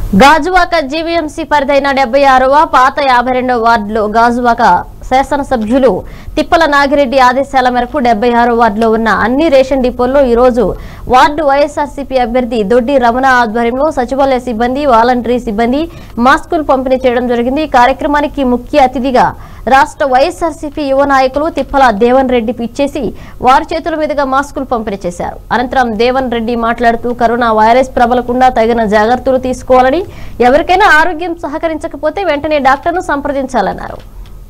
Gajuwaka GVMC పరిధైన డెబ్బై ఆరవ పాత యాభై రెండవ వార్డులో గాజువాక శాసనసభ్యులు తిప్పల నాగిరెడ్డి ఆదేశాల మేరకు డెబ్బై ఆరో వార్డులో ఉన్న అన్ని రేషన్ డిపోల్లో ఈ రోజు వార్డు వైఎస్ఆర్సీపీ అభ్యర్థి దొడ్డి రమణ ఆధ్వర్యంలో సచివాలయ సిబ్బంది వాలంటరీ సిబ్బంది మాస్కులు పంపిణీ చేయడం జరిగింది ఈ కార్యక్రమానికి ముఖ్య అతిథిగా రాష్ట్ర వైఎస్ఆర్సీపీ యువ నాయకులు తిప్పల దేవన్ రెడ్డి ఇచ్చేసి వారి చేతుల మీదుగా మాస్కులు పంపిణీ చేశారు అనంతరం దేవన్ రెడ్డి మాట్లాడుతూ కరోనా వైరస్ ప్రబలకుండా తగిన జాగ్రత్తలు తీసుకోవాలని ఎవరికైనా ఆరోగ్యం సహకరించకపోతే వెంటనే డాక్టర్ను సంప్రదించాలన్నారు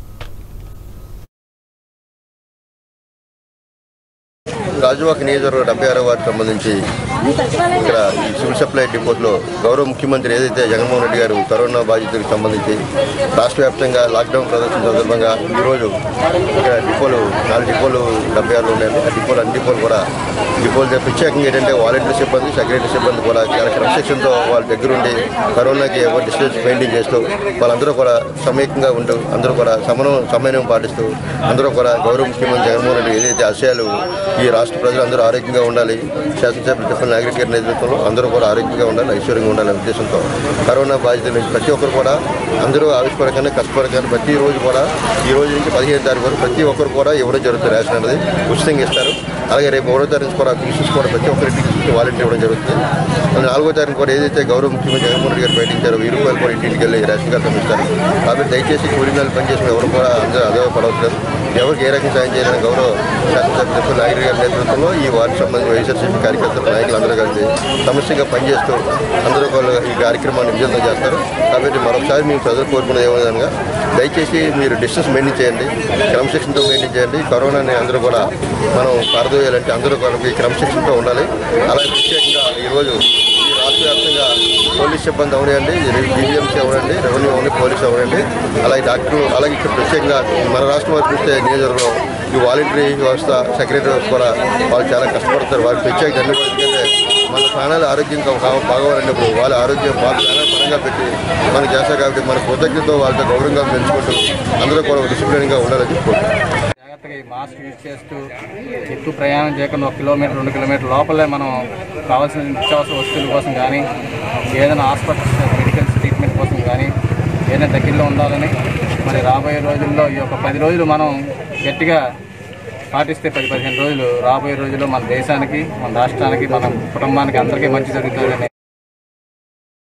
రాజువాక నియోజకవర్గ డెబ్బై ఆరో వార్డు సంబంధించి ఇక్కడ ఈ సివిల్ సప్లై డిపోట్లో గౌరవ ముఖ్యమంత్రి ఏదైతే జగన్మోహన్ రెడ్డి గారు కరోనా బాధితులకు సంబంధించి రాష్ట్ర వ్యాప్తంగా లాక్డౌన్ ప్రదర్శన సందర్భంగా ఈరోజు ఇక్కడ డిపోలు నాలుగు డిపోలు డెబ్బై ఆరులో ఉన్నాయండి ఆ డిపోలు అన్ని డిపోలు కూడా డిపోలు ప్రత్యేకంగా ఏంటంటే వాలంటీర్ సిబ్బంది సెక్రటరీ సిబ్బంది కూడా చాలా క్రమశిక్షణతో వాళ్ళ దగ్గరుండి కరోనాకి ఎవరు డిస్టెన్స్ మెయింటైన్ చేస్తూ వాళ్ళందరూ కూడా సమైక్యంగా ఉంటూ అందరూ కూడా సమనం సమన్వయం పాటిస్తూ అందరూ కూడా గౌరవ ముఖ్యమంత్రి జగన్మోహన్ రెడ్డి ఏదైతే ఆశయాలు ఈ రాష్ట్ర ప్రజలు అందరూ ఆరోగ్యంగా ఉండాలి శాసనసభ్యులు చెప్పిన నాగరిక గారి నేతృత్వంలో అందరూ కూడా ఆరోగ్యంగా ఉండాలి ఐశ్వర్యంగా ఉండాలనే ఉద్దేశంతో కరోనా బాధితుల నుంచి ప్రతి ఒక్కరు కూడా అందరూ ఆవిష్పడకంగా కష్టపడకంగా ప్రతి రోజు కూడా ఈ రోజు నుంచి పదిహేను తారీఖు వరకు ప్రతి ఒక్కరు కూడా ఇవ్వడం జరుగుతుంది రేషన్ అనేది ఉచితంగా ఇస్తారు అలాగే రేపు ఒకటో తారీఖు కూడా పీసెస్ కూడా ప్రతి ఒక్కరికి వాలంటీర్ ఇవ్వడం జరుగుతుంది అలాగే నాలుగో తారీఖు కూడా ఏదైతే గౌరవ ముఖ్యమంత్రి జగన్మోహన్ రెడ్డి గారు బయటించారో వెయ్యి రూపాయలు కూడా ఇంటింటికి వెళ్ళి రేషన్ కార్డు పంపిస్తారు కాబట్టి దయచేసి కూలీ నెలలు పనిచేసిన ఎవరు కూడా అందరూ అదే పడవట్లేదు ఎవరికి ఏ రకంగా సాయం చేయాలని గౌరవ శాసనసభ్యులు నాయకుడి గారి నేతృత్వంలో ఈ వార్డు సంబంధించి వైఎస్ఆర్సీపీ కార్యకర్తలు నాయకులు అందరూ కలిసి సమస్యగా పనిచేస్తూ అందరూ కూడా ఈ కార్యక్రమాన్ని విజయంతం చేస్తారు కాబట్టి మరొకసారి మేము ప్రజలు కోరుకున్నది ఏమనగా దయచేసి మీరు డిస్టెన్స్ మెయింటైన్ చేయండి క్రమశిక్షణతో మెయింటైన్ చేయండి కరోనాని అందరూ కూడా మనం పారదోయాలంటే అందరూ కూడా ఈ క్రమశిక్షణతో ఉండాలి అలాగే ప్రత్యేకంగా ఈరోజు ఈ రాష్ట్ర వ్యాప్తంగా పోలీస్ సిబ్బంది అవనండి డిజిఎంసీ అవనండి రెవెన్యూ అవని పోలీస్ అవనండి అలాగే డాక్టర్లు అలాగే ఇక్కడ ప్రత్యేకంగా మన రాష్ట్రం వారికి చూస్తే నియోజకవర్గంలో ఈ వాలంటరీ వ్యవస్థ సెక్రటరీ వ్యవస్థ కూడా వాళ్ళు చాలా కష్టపడతారు వారికి ప్రత్యేక ధన్యవాదాలు ఎందుకంటే మన ప్రాణాలు ఆరోగ్యంగా కా- బాగోవాలన్నప్పుడు వాళ్ళ ఆరోగ్యం వాళ్ళ ప్రాణాలు పరంగా పెట్టి మనకు చేస్తారు కాబట్టి మన కృతజ్ఞతతో వాళ్ళతో గౌరవంగా పెంచుకుంటూ అందరూ కూడా డిసిప్లిన్గా ఉండాలని చెప్పుకుంటాం జాగ్రత్తగా ఈ మాస్క్ యూజ్ చేస్తూ ఎక్కువ ప్రయాణం చేయకుండా ఒక కిలోమీటర్ రెండు కిలోమీటర్ లోపలే మనం కావాల్సిన నిత్యావసర వస్తువుల కోసం కానీ ఏదైనా హాస్పిటల్ మెడికల్ ట్రీట్మెంట్ కోసం కానీ ఏదైనా దగ్గరలో ఉండాలని మరి రాబోయే రోజుల్లో ఈ యొక్క పది రోజులు మనం గట్టిగా పాటిస్తే పది పదిహేను రోజులు రాబోయే రోజుల్లో మన దేశానికి మన రాష్ట్రానికి మన కుటుంబానికి అందరికీ మంచి జరుగుతుందని